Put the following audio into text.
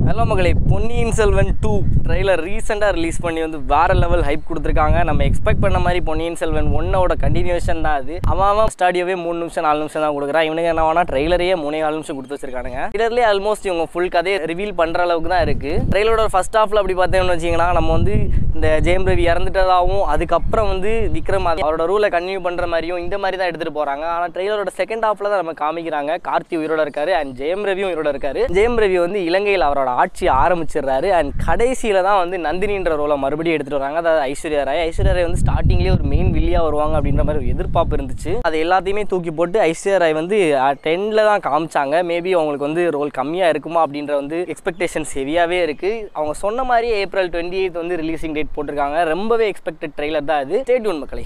hello மகளே Ponniyin Selvan two trailer ரீசெண்டாக release பண்ணி வந்து வேற லெவல் ஹைப் கொடுத்துருக்காங்க நம்ம எக்ஸ்பெக்ட் பண்ண மாதிரி பொன்னியின் செல்வன் ஒன்னோட கண்டினியூஷன் தான் அது அவன் அவன் ஸ்டாடியோவே மூணு நிமிஷம் நாலு நிமிஷம் தான் கொடுக்குறான் இவனுங்க என்ன வேணா ட்ரெய்லரையே மூணே நாலு நிமிஷம் கொடுத்து வச்சிருக்கானுங்க ட்ரெய்லர்லேயே ஆல்மோஸ்ட் இவங்க ஃபுல் கதையை ரிவீல் பண்ணுற அளவுக்கு தான் இருக்கு ட்ரெய்லரோட ஃபர்ஸ்ட் ஹாஃப்ல அப்படி பார்த்தோம்னு வச்சிங்கன்னா நம்ம வந்து இந்த ஜெயம் ரவி இறந்துட்டதாகவும் அதுக்கப்புறம் வந்து விக்ரம் அது அவரோட ரூலை கன்டினியூ பண்ணுற மாதிரியும் இந்த மாதிரி தான் எடுத்துகிட்டு போகிறாங்க ஆனால் ட்ரெய்லரோட செகண்ட் ஹாஃப்ல தான் நம்ம காமிக்கிறாங்க கார்த்தி உயிரோட இருக்காரு அண்ட் ஜெயம் ரவியும் உயிரோட இருக்காரு ஜெயம் ரவி வந்து இலங்கையில் அவரோட ஆட்சி ஆரம்பிச்சிடுறாரு அண்ட் கடைசியில் தான் வந்து நந்தினின்ற ரோலை மறுபடியும் எடுத்துகிட்டு வராங்க அதாவது ஐஸ்வர்யா ராய் ஐஸ்வர்யா ராய் வந்து ஸ்டார்டிங்லேயே ஒரு மெயின் வில்லியாக வருவாங்க அப்படின்ற மாதிரி ஒரு எதிர்பார்ப்பு இருந்துச்சு அது எல்லாத்தையுமே தூக்கி போட்டு ஐஸ்வர்யா ராய் வந்து டென்னில் தான் காமிச்சாங்க மேபி அவங்களுக்கு வந்து ரோல் கம்மியாக இருக்குமா அப்படின்ற வந்து எக்ஸ்பெக்டேஷன்ஸ் ஹெவியாகவே இருக்குது அவங்க சொன்ன மாதிரி ஏப்ரல் டுவெண்ட்டி எயித் வந்து ரிலீசிங் டேட் போட்டிருக்காங்க ரொம்பவே எக்ஸ்பெக்டட் ட்ரெய்லர் தான் அது ஸ்டேட்யூன் மக்களை